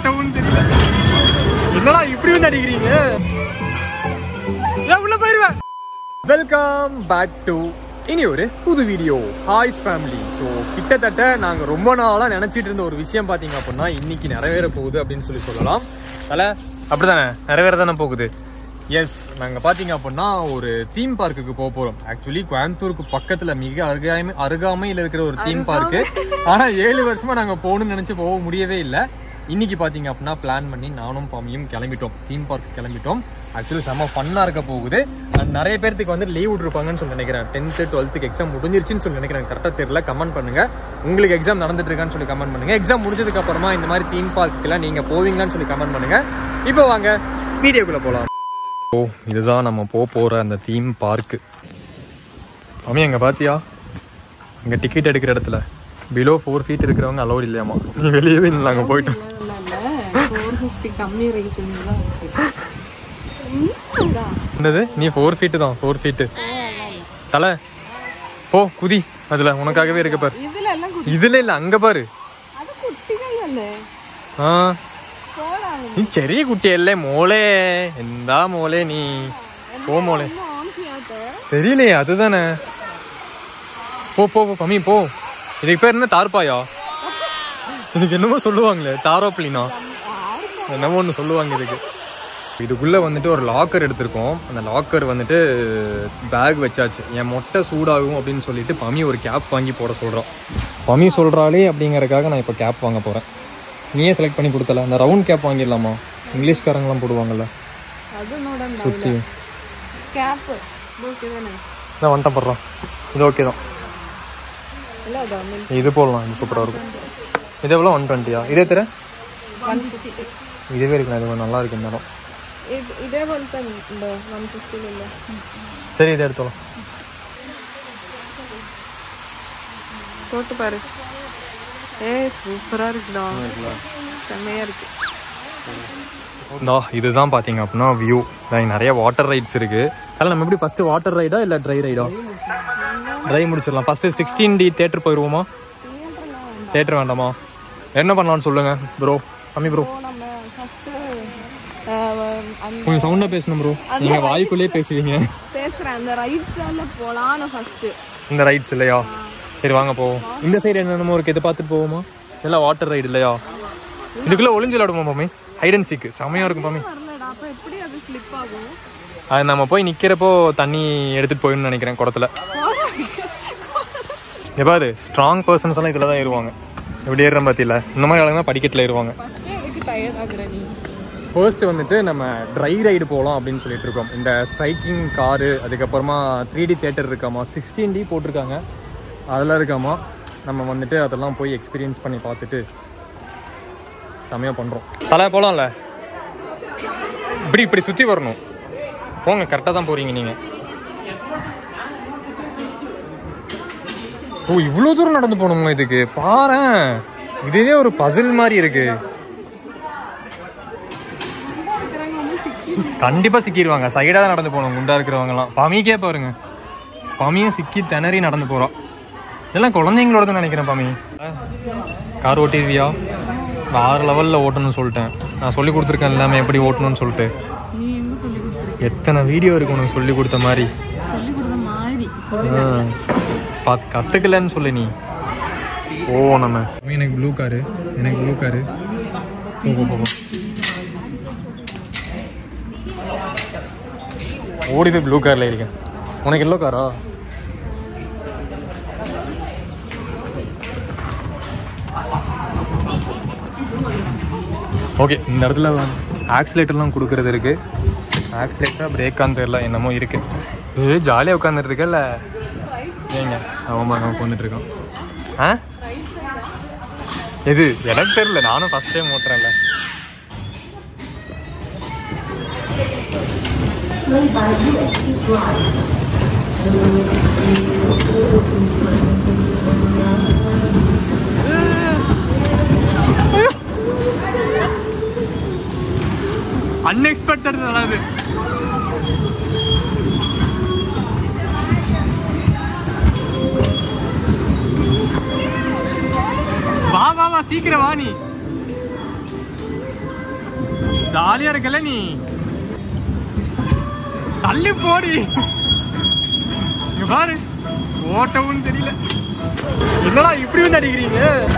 ஓட்டவும் தெரியல என்னடா இப்படி வந்து அடிக்கிறீங்க ஏன் உள்ள போயிருவேன் வெல்கம் பேக் டு இனி ஒரு புது வீடியோ ஹாய்ஸ் ஃபேமிலி ஸோ கிட்டத்தட்ட நாங்கள் ரொம்ப நாளாக நினச்சிட்டு இருந்த ஒரு விஷயம் பார்த்தீங்க அப்படின்னா இன்னைக்கு நிறைவேற போகுது அப்படின்னு சொல்லி சொல்லலாம் தலை அப்படிதானே நிறைவேற தானே போகுது எஸ் நாங்கள் பார்த்தீங்க அப்படின்னா ஒரு தீம் பார்க்குக்கு போக போகிறோம் ஆக்சுவலி கோயம்புத்தூருக்கு பக்கத்தில் மிக அருகாமை அருகாமையில் இருக்கிற ஒரு தீம் பார்க்கு ஆனால் ஏழு வருஷமாக நாங்கள் போகணும்னு நினச்சி போக முடியவே இல்லை இன்னைக்கு பார்த்தீங்க அப்படின்னா பிளான் பண்ணி நானும் பாமியும் கிளம்பிட்டோம் தீம் பார்க் கிளம்பிட்டோம் ஆக்சுவலி செம்ம ஃபன்னாக இருக்க போகுது And நிறைய பேர்த்துக்கு வந்து லீவ் விட்டுருப்பாங்கன்னு சொல்லி நினைக்கிறேன் டென்த்து டுவெல்த்துக்கு எக்ஸாம் முடிஞ்சிருச்சுன்னு சொல்லி நினைக்கிறேன் கரெக்டாக தெரியல கமெண்ட் பண்ணுங்க உங்களுக்கு எக்ஸாம் நடந்துட்டு இருக்கான்னு சொல்லி கமெண்ட் பண்ணுங்க எக்ஸாம் முடிஞ்சதுக்கு அப்புறமா இந்த மாதிரி தீம் பார்க்கெல்லாம் நீங்கள் போவீங்களான்னு சொல்லி கமெண்ட் பண்ணுங்க இப்போ வாங்க வீடியோக்குள்ளே போகலாம் ஓ இதுதான் நம்ம போக போகிற அந்த தீம் பார்க்கு அம்மி அங்கே பார்த்தியா இங்கே டிக்கெட் எடுக்கிற இடத்துல பிலோ ஃபோர் ஃபீட் இருக்கிறவங்க அலோட் இல்லையாமா நீ வெளியவே இல்லை நாங்கள் போயிட்டோம் ஃபோர் ஃபிஃப்டி கம்மி ரேட்டிங் தான் என்னது நீ ஃபோர் ஃபீட்டு தான் ஃபோர் ஃபீட்டு தலை போ குதி அதில் உனக்காகவே இருக்க பாரு இதுல எல்லாம் கு- இதுல இல்லை அங்கே பாரு அது குட்டிகள் അല്ലേ ആ പോടാണ് നീ ചെറിയ കുട്ടിയല്ലേ മോളെ എന്താ മോളെ നീ പോ മോളെ ഓൺ ചെയ്യാത്ത தெரியலையே அதுதானே போ போ போ பம்மி போ இதுக்கு பேர் என்ன தார்பாயா இதுக்கு என்னமோ சொல்லுவாங்களே தாரோப்ளினா என்னமோ ஒன்று சொல்லுவாங்க இதுக்கு இதுக்குள்ளே வந்துட்டு ஒரு லாக்கர் எடுத்திருக்கோம் அந்த லாக்கர் வந்துட்டு பேக் வச்சாச்சு என் மொட்டை சூடாகும் அப்படின்னு சொல்லிட்டு பமி ஒரு கேப் வாங்கி போட சொல்கிறோம் பமி சொல்கிறாளே அப்படிங்கறக்காக நான் இப்போ கேப் வாங்க போகிறேன் நீயே செலக்ட் பண்ணி கொடுத்தல அந்த ரவுண்ட் கேப் வாங்கிடலாமா இங்கிலீஷ்காரங்களாம் போடுவாங்கல்ல അത് നോടണ്ട சுற்றி ക്യാപ്പ് ഓക്കെ തന്നെ நான் வந்துட்டேன் போடுறோம் இது ஓகே தான் അല്ല അതാ இது போடலாம் இது சூப்பராக இருக்கும் இது எவ்வளோ ஒன் டுவெண்ட்டியா இதே தர വൺ ഫിഫ്റ്റി இதுவே இருக்கு இது கொஞ்சம் நல்லா இருக்கு இந்த இடம் ഇതേപോലത്തെ ഉണ്ടോ വൺ ഫിഫ്റ്റിയിലല്ലോ சரி இதை எடுத்தோம் போட்டு பாரு ஏ சூப்பரா இருக்குடா செம்மையா இருக்கு இந்தா இதுதான் பார்த்தீங்க அப்படின்னா வியூ நிறைய வாட்டர் ரைட்ஸ் இருக்கு அதில் நம்ம எப்படி ஃபர்ஸ்ட் வாட்டர் ரைடா இல்லை ட்ரை ரைடா ட்ரை முடிச்சிடலாம் ஃபர்ஸ்ட் சிக்ஸ்டீன் டி தேட்டர் போயிடுவோமா தேட்டர் வேண்டாமா என்ன பண்ணலாம்னு சொல்லுங்க ப்ரோ கம்மி ப்ரோ இப்போ நம்ம ஃபர்ஸ்ட் அந்த கொஞ்சம் சவுண்டாக பேசணும் ப்ரோ நீங்கள் வாய்க்குள்ளேயே பேசுவீங்க பேசுறேன் அந்த ரைட் சைட்ல போலான்னு ஃபர்ஸ்ட் இந்த ரைட்ஸ் இல்லையா சரி வாங்க போவோம் இந்த சைடு என்னென்னமோ இருக்கு இதை பார்த்துட்டு போவோமா எல்லாம் வாட்டர் ரைடு இல்லையா இதுக்குள்ள ஒளிஞ்சு விளாடுவோம் மாமி ஹைட் அண்ட் சீக்கு செமையா இருக்கும் மாமி வரலடா அப்ப எப்படி அது ஸ்லிப் ஆகும் அது நம்ம போய் நிக்கிறப்போ தண்ணி எடுத்துட்டு போயிடணும்னு நினைக்கிறேன் குடத்துல எப்பாது ஸ்ட்ராங் பர்சன்ஸ் எல்லாம் இதில் தான் ஏறுவாங்க இப்படி ஏறுற பார்த்தியில இந்த மாதிரி ஆளுங்க படிக்கட்டில் ஏறுவாங்க ஃபர்ஸ்ட் எதுக்கு டயர்ட் ஆகுற நீ ஃபர்ஸ்ட் வந்துட்டு நம்ம ட்ரை ரைடு போகலாம் அப்படின்னு சொல்லிட்டு இருக்கோம் இந்த ஸ்ட்ரைக்கிங் காரு அதுக்கப்புறமா த்ரீ டி தேட்டர் இருக்காமா சிக்ஸ்டீன் டி போட்டிருக்காங்க அதெல்லாம் இருக்காமா நம்ம வந்துட்டு அதெல்லாம் போய் எக்ஸ்பீரியன்ஸ் பண்ணி பார்த்துட்டு செமையாக பண்ணுறோம் தலை போகலாம்ல இப்படி இப்படி சுற்றி வரணும் போங்க கரெக்டாக தான் போகிறீங்க நீங்கள் ஓ இவ்வளோ தூரம் நடந்து போகணுமா இதுக்கு பாரேன் இதுவே ஒரு பசில் மாதிரி இருக்கு இருக்கிறவங்க வந்து சிக்கி கண்டிப்பா சிக்கிடுவாங்க சைடா தான் நடந்து போகணும் குண்டா இருக்கிறவங்க எல்லாம் பமிக்கே பாருங்க பமியும் சிக்கி திணறி நடந்து போறோம் இதெல்லாம் குழந்தைங்களோட தான் நினைக்கிறேன் பமி கார் ஓட்டிடுவியா ஆறு லெவல்ல ஓட்டணும்னு சொல்லிட்டேன் நான் சொல்லி கொடுத்துருக்கேன் எல்லாமே எப்படி ஓட்டணும்னு சொல்லிட்டு நீ என்ன சொல்லி கொடுத்துருக்க எத்தனை வீடியோ இருக்கு உனக்கு சொல்லி கொடுத்த மாதிரி சொல்லி கொடுத்த மாதிரி சொல்லி ஆ. பாத்து கத்துக்கலன்னு சொல்லு நீ ஓ நம்ம எனக்கு ப்ளூ காரு எனக்கு ப்ளூ காரு போகும் போகும் ஓடி போய் ப்ளூ காரில் இருக்கேன் உனக்கு எல்லோ காரா ஓகே இந்த இடத்துல ஆக்சிலேட்டர்லாம் கொடுக்கறது இருக்கு ஆக்சிலேட்டரா பிரேக்கான்னு தெரியல என்னமோ இருக்கு ஏ ஜாலியாக உட்காந்துட்டு இருக்கல ஏங்க அவன் பாருங்க உட்காந்துட்டு இருக்கான் ஆ எது எனக்கு தெரியல நானும் ஃபர்ஸ்ட் டைம் ஓட்டுறேன்ல அன்எக்ஸ்பெக்டட் அதாவது வா வா வா சீக்கிரம் வா நீ ஜாலியா இருக்கல நீ தள்ளி போடி இங்க பாரு ஓட்டவும் தெரியல என்னடா இப்படி வந்து அடிக்கிறீங்க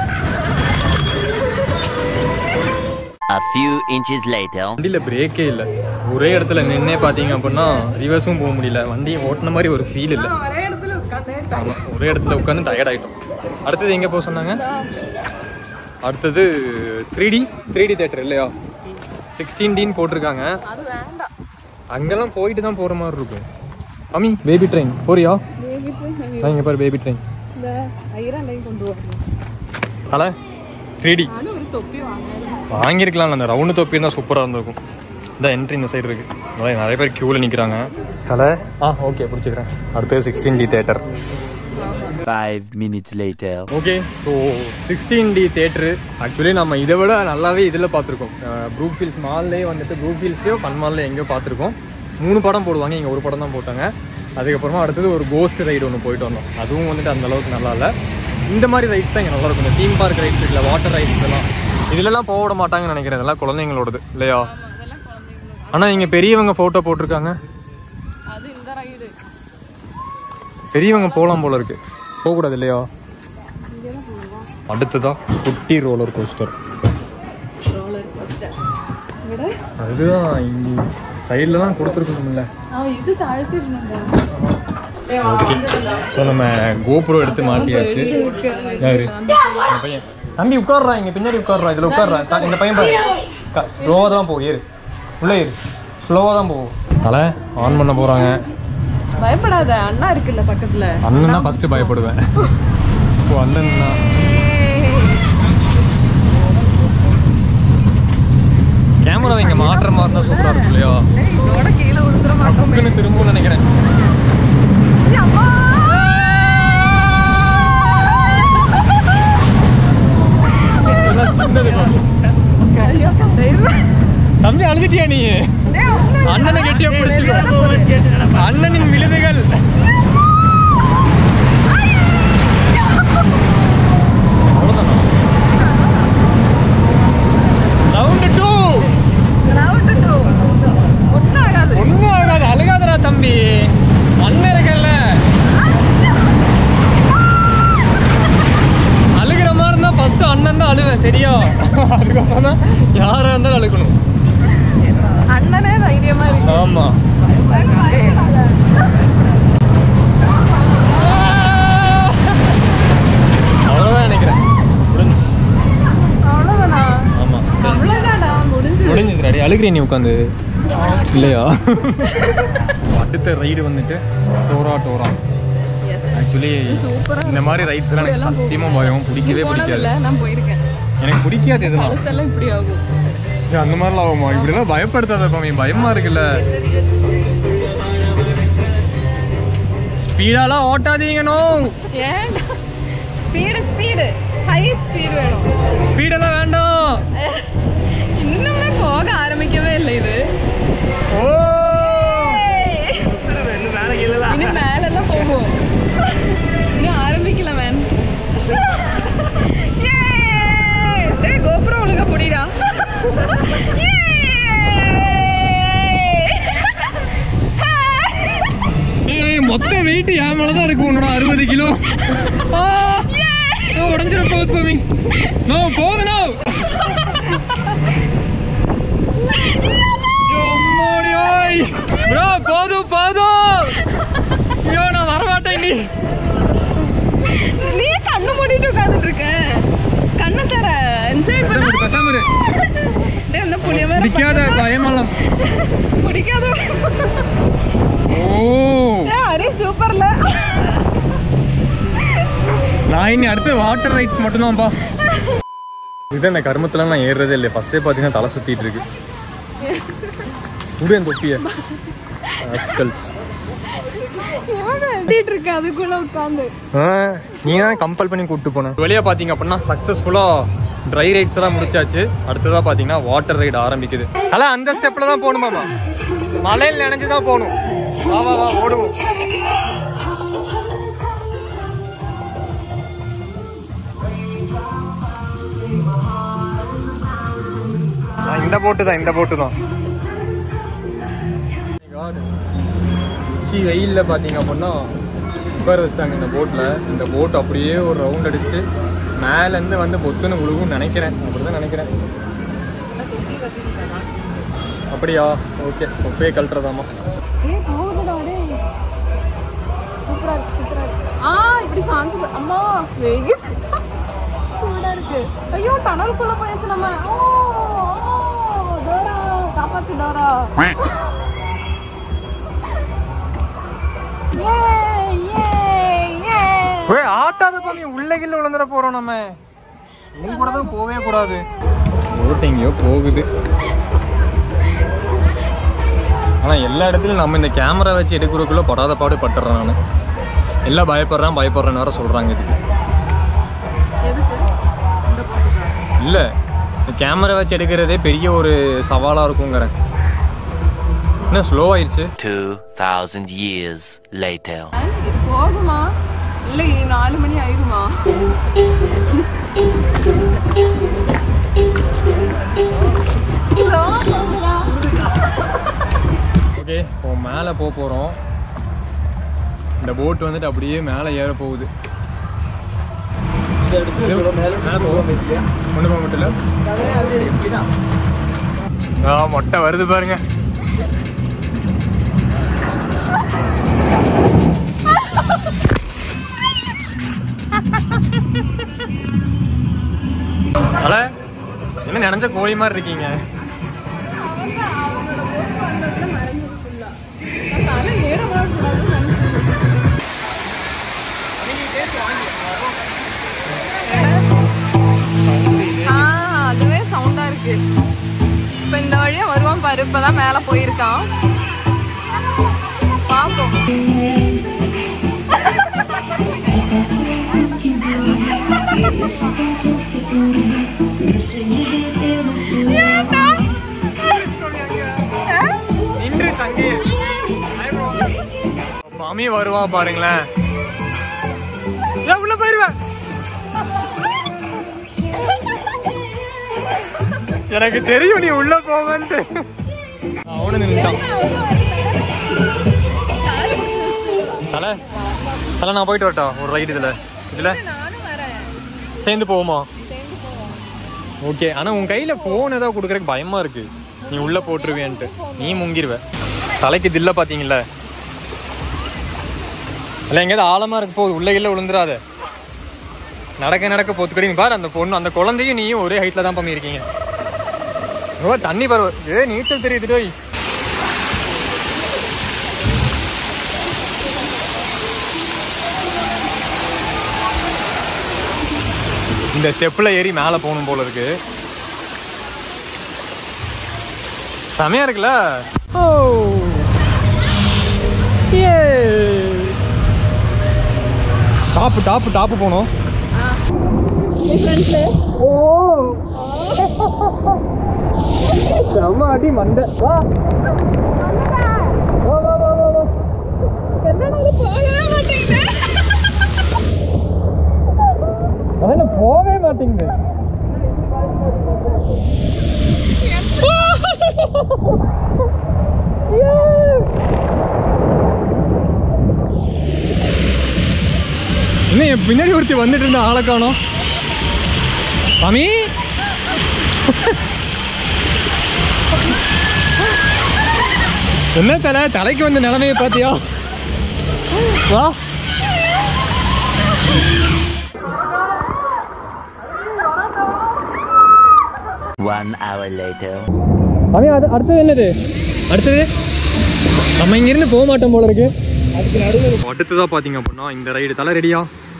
A few inches later. வண்டியில பிரேக்கே இல்லை ஒரே இடத்துல நின்னே பார்த்தீங்க அப்படின்னா ரிவர்ஸும் போக முடியல வண்டியை ஓட்டின மாதிரி ஒரு ஃபீல் இல்லை ஒரே இடத்துல உட்காந்து ஆமா, ஒரே இடத்துல உட்காந்து டயர்ட் ஆகிட்டோம் அடுத்தது எங்கே போக சொன்னாங்க அடுத்தது three D three D theatre இல்லையா சிக்ஸ்டீன் டின்னு போட்டிருக்காங்க அது வேண்டாம் அங்கெல்லாம் போயிட்டு தான் போகிற மாதிரி இருக்கும் அம்மி பேபி ட்ரெயின் போறியா பேபி போய் இங்கே பாரு பேபி ட்ரெயின் இந்த ஐராண்டையும் கொண்டு வரணும் தலை த்ரீ டி நானும் ஒரு தொப்பி வாங்கினேன் வாங்கியிருக்கலாம் அந்த ரவுண்டு தொப்பி இருந்தால் சூப்பராக இருந்திருக்கும் இந்த என்ட்ரி இந்த சைடு இருக்கு அதான் நிறைய பேர் க்யூவில் நிற்கிறாங்க தலை ஆ ஓகே பிடிச்சிக்கிறேன் அடுத்தது sixteen D theatre Five minutes later. Okay so sixteen D theatre actually நம்ம இதை விட நல்லாவே இதில் பார்த்துருக்கோம் ப்ரூக் ஃபீல்ஸ் மால்லே வந்துட்டு ப்ரூக் ஃபீல்ஸ்லேயோ ஃபன் மால்ல எங்கேயோ பார்த்துருக்கோம் மூணு படம் போடுவாங்க இங்கே ஒரு படம் தான் போட்டாங்க அதுக்கப்புறமா அடுத்தது ஒரு கோஸ்ட் ரைடு ஒன்று போயிட்டு வந்தோம் அதுவும் வந்துட்டு அந்த அளவுக்கு நல்லா இல்லை இந்த மாதிரி ரைட்ஸ் தான் இங்கே நல்லா இருக்கும் இந்த தீம் பார்க் ரைட்ஸ் இல்லை வாட்டர் ரைட்ஸ் எல்லாம் இதுலலாம் போக விட மாட்டாங்கன்னு நினைக்கிறேன் இதெல்லாம் குழந்தைங்களோடது இல்லையா அதெல்லாம் குழந்தைங்களோட ஆனால் இங்கே பெரியவங்க ஃபோட்டோ போட்டிருக்காங்க அது இந்த ரைடு பெரியவங்க போகலாம் போல இருக்கு போகக்கூடாது இல்லையா அடுத்ததா குட்டி ரோலர் கோஸ்டர் ரோலர் கோஸ்டர் விட அதுதான் இங்கே சைடில் தான் கொடுத்துருக்கணும்ல அவன் இது தாழ்த்திருந்தாங்க ஓகே ஸோ நம்ம கோப்ரோ எடுத்து மாட்டியாச்சு யாரு இந்த பையன் தம்பி உட்கார்றா இங்கே பின்னாடி உட்கார்றா இதில் உட்கார்றா தா- இந்த பையன் பாரு ஸ்லோவாக தான் போ ஏறு உள்ளே ஏறு ஸ்லோவாக தான் போகும் தலை ஆன் பண்ண போகிறாங்க பயப்படாத அண்ணா இருக்குல்ல பக்கத்துல அண்ணன் தான் ஃபஸ்ட்டு பயப்படுவேன் ஓ அண்ணன் தான் கேமரா இங்கே மாட்டுற மாதிரி இருந்தால் சூப்பராக இருக்கும் இல்லையா ஏய், இதோட கீழே விழுந்துட மாட்டோம் டக்குன்னு திரும்பவும் நினைக்கிறேன் அம்மா இதெல்லாம் சின்னது பாரு. ஐயோ கதையில தம்பி அழுதுட்டியா நீ அண்ணனை கெட்டியா பிடிச்சிக்கோ அண்ணனின் விழுதுகள் அவ்வளவுதானா? Round two. ஒன்றும் ஆகாது ஒண்ணும் ஆகாது அழுகாதடா தம்பி அண்ணன் இருக்கல்ல அழுகிற மாதிரி இருந்தா ஃபர்ஸ்ட் அண்ணன் தான் அழுவேன் சரியா அதுக்கப்புறம் தான் யாரா இருந்தாலும் அழுகணும் அண்ணனே தைரியமா இருக்கு ஆமா அவ்வளவுதான் நினைக்கிறேன் முடிஞ்சு அவ்வளவுதானா ஆமா அவ்வளவுதானா முடிஞ்சு முடிஞ்சது அடி அழுகிறீ நீ உட்காந்து இல்லையா அடுத்த ரைடு வந்துட்டு டோரா டோரா ஆக்சுவலி இந்த மாதிரி ரைட்ஸ் எல்லாம் எனக்கு சத்தியமா பயம் பிடிக்கவே பிடிக்காது போனதில்ல நான் போயிருக்கேன் எனக்கு பிடிக்காது இதெல்லாம் கழுத்தெல்லாம் இப்படி ஆகும் ஏய், அந்த மாதிரிலாம் ஆகுமா இப்படிலாம் பயப்படுத்தாத பாமி பயமா இருக்குல்ல ஸ்பீடாலாம் ஓட்டாதீங்கனோ ஏன் ஸ்பீடு ஸ்பீடு ஹை ஸ்பீடு வேணும் ஸ்பீடெல்லாம் வேண்டாம் இன்னுமே போக ஆரம்பிக்கவே இல்லை இது ஓ இன்னும் மேலெல்லாம் போகும் இன்னும் ஆரம்பிக்கல மேன் ஏய் கோபுரம் ஒழுங்கா புடிடா ஏய் மொத்த வெயிட் என் மேல தான் இருக்கு உன்னோட அறுபது கிலோ உடஞ்சிட போகுது பாமி நோ போகுது நோ ப்ரோ போதும் போதும் ஐயோ நான் வரமாட்டேன் நீ நீ கண்ணு மூடிட்டு உட்கார்ந்துட்டு இருக்க கண்ணை தர என்ஜாய் பேசாம இரு, பேசாம இரு. டேய் அந்த புளிய வேற பிடிக்காத பயமெல்லாம் பிடிக்காத ஓ டேய் ஹரி சூப்பர்ல நான் இனி அடுத்து வாட்டர் ரைட்ஸ் மட்டும்தான்ப்பா இது இந்த கருமத்தில் நான் ஏறுறதே இல்லை ஃபஸ்ட்டே பார்த்தீங்கன்னா தலை சுற்றிட்டு இருக்கு விடு என் தொப்பிய Rascals. இவன் எழுதிட்டு இருக்க அதுக்குள்ள உட்காந்து ஆ, நீ தான் கம்பல் பண்ணி கூப்பிட்டு போனேன் வெளியே பார்த்தீங்க அப்படின்னா சக்ஸஸ்ஃபுல்லாக ட்ரை ரைட்ஸ் எல்லாம் முடிச்சாச்சு அடுத்ததாக பார்த்தீங்கன்னா வாட்டர் ரைடு ஆரம்பிக்குது அல அந்த ஸ்டெப்பில் தான் போகணுமாமா மலையில் நினைஞ்சு தான் போகணும் வா வா வா ஓடுவோம் நான் இந்த போட்டு தான் இந்த போட்டு தான் உச்சி வெயிலில் பார்த்தீங்க அப்படின்னா உட்கார வச்சிட்டாங்க இந்த போட்டில் இந்த போட் அப்படியே ஒரு ரவுண்ட் அடிச்சுட்டு மேலேருந்து வந்து பொத்துன்னு விழுகும்னு நினைக்கிறேன் அப்படி தான் நினைக்கிறேன் அப்படியா ஓகே ஒப்பே கழட்டுறதாமா ஏய் போகுதுடா டேய் சூப்பரா இருக்கு சூப்பரா இருக்கு ஆ இப்படி சாஞ்சு போ- அம்மா வெகு சூடா இருக்கு ஐயோ டனலுக்குள்ள போயாச்சு நம்ம ஓ ஓ, டோரா காப்பாத்து டோரா ஏ ஏ ஏ ஏய் ஆட்டாத பண்ணி உள்ள கில்ல விழுந்துட போறோம் நம்ம நீ கூட தான் போகவே கூடாது போட் எங்கேயோ போகுது ஆனா எல்லா இடத்துலயும் நம்ம இந்த கேமரா வச்சு எடுக்கிறதுக்குள்ள படாத பாடு பட்டுறேன் நான் எல்லாம் பயப்படுறான் பயப்படுறேன்னு வேற சொல்றாங்க இதுக்கு எதுக்கு இந்த போட்டுக்கா இல்ல இந்த கேமரா வச்சு எடுக்கிறதே பெரிய ஒரு சவாலா இருக்குங்கிறேன் என்ன ஸ்லோ ஆயிடுச்சு 2,000 years later. இது போகுமா இல்லை நாலு மணி ஆயிருமா Slow போகுதா? ஓகே இப்போ மேலே போக போகிறோம் இந்த போட் வந்துட்டு அப்படியே மேலே ஏற போகுது மேலே போகும் ஒன்று போக மட்டும் ஆ மொட்டை வருது பாருங்க அல என்ன நினைச்ச கோழி மாதிரி இருக்கீங்க நான் தலை ஏறவே கூடாதுன்னு நினைச்சேன். ஆ, அதுவே சவுண்டா இருக்கு இப்ப இந்த வழியா வருவான் பாரு இப்பதான் மேல போயிருக்கான் பாப்போம் ஏன்டா? ஆ? நின்று தங்கி மாமி வருவான் பாருங்களேன் ஏன் உள்ள போயிருவேன் எனக்கு தெரியும் நீ உள்ள போவேன்ட்டு அவனு நின்றுட்டான் தலை தலை நான் போயிட்டு வரட்டா ஒரு ரைடு இதுல இதுல நானும் வரேன் சேர்ந்து போவோமா ஓகே ஆனா உன் கையில போன் ஏதாவது கொடுக்கறதுக்கு பயமா இருக்கு நீ உள்ள போட்டுருவேன்ட்டு நீ முங்கிருவ தலைக்கு தில்ல பாத்தீங்கல்ல இல்ல எங்கேயாவது ஆழமா இருக்கு போகுது உள்ள இல்ல விழுந்துராத நடக்க நடக்க போத்துக்கடி நீ பாரு அந்த பொண்ணு அந்த குழந்தையும் நீயும் ஒரே ஹைட்ல தான் பண்ணியிருக்கீங்க ஓ தண்ணி பரவ ஏ நீச்சல் தெரியுது டோய் இந்த ஸ்டெப்ல ஏறி மேலே போகணும் போல இருக்கு செமையா இருக்குல்ல ஓ டாப்பு டாப்பு டாப்பு போனோம் ஓ செம்ம அடி மண்டை வா வா வா வா வா வா என்னடா இது போகவே மாட்டேங்குது அதான் போவே மாட்டேங்குது என்ன என் பின்னாடி ஒருத்தி வந்துட்டு இருந்த ஆளை காணோம் சாமி என்ன தலை தலைக்கு வந்த நிலைமையை பார்த்தியா வா One hour later. அவன் அது அடுத்தது என்னது அடுத்தது நம்ம இங்கிருந்து போக மாட்டோம் போல இருக்கு அடுத்ததா பாத்தீங்க அப்படின்னா இந்த ரைடு தலை ரெடியா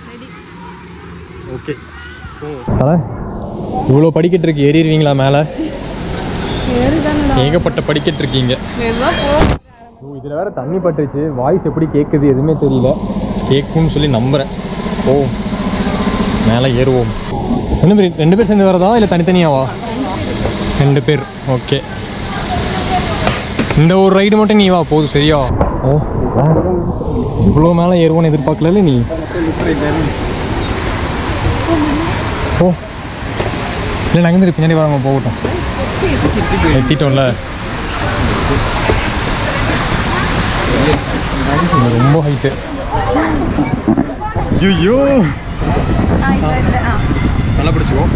ஓகே தலை இவ்வளோ படிக்கட்டு இருக்கு ஏறிடுவீங்களா மேலே ஏகப்பட்ட படிக்கட்டு இருக்கீங்க மெதுவா போ ஓ இதில் வேற தண்ணி பட்டுருச்சு வாய்ஸ் எப்படி கேட்குது எதுவுமே தெரியல கேட்கும்னு சொல்லி நம்புகிறேன் ஓ மேலே ஏறுவோம் ரெண்டு பேர் ரெண்டு பேர் சேர்ந்து வரதா இல்லை தனித்தனியாவா ரெண்டு பேர் ஓகே இந்த ஒரு ரைடு மட்டும் நீ வா போதும் சரியா ஓ இவ்வளோ மேலே ஏறுவோன்னு எதிர்பார்க்கல நீ ஓ இல்லை நாங்கள் பின்னாடி வராங்க போகட்டும் எத்திட்டோம்ல ரொம்ப ஹைட்டு ஐயோ ஆ இல்ல இல்ல ஆ நல்லா பிடிச்சிக்கோ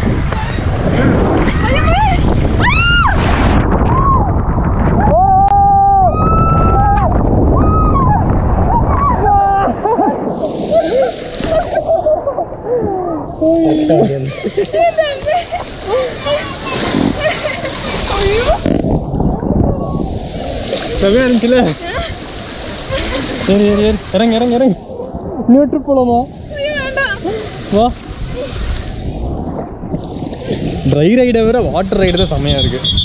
செமையா இருந்துச்சுல சரி சரி சரி இறங்க இறங்க இறங்க இன்னொரு ட்ரிப் போலாமா வா ட்ரை ரைடை விட வாட்டர் ரைடு தான் செம்மையா இருக்கு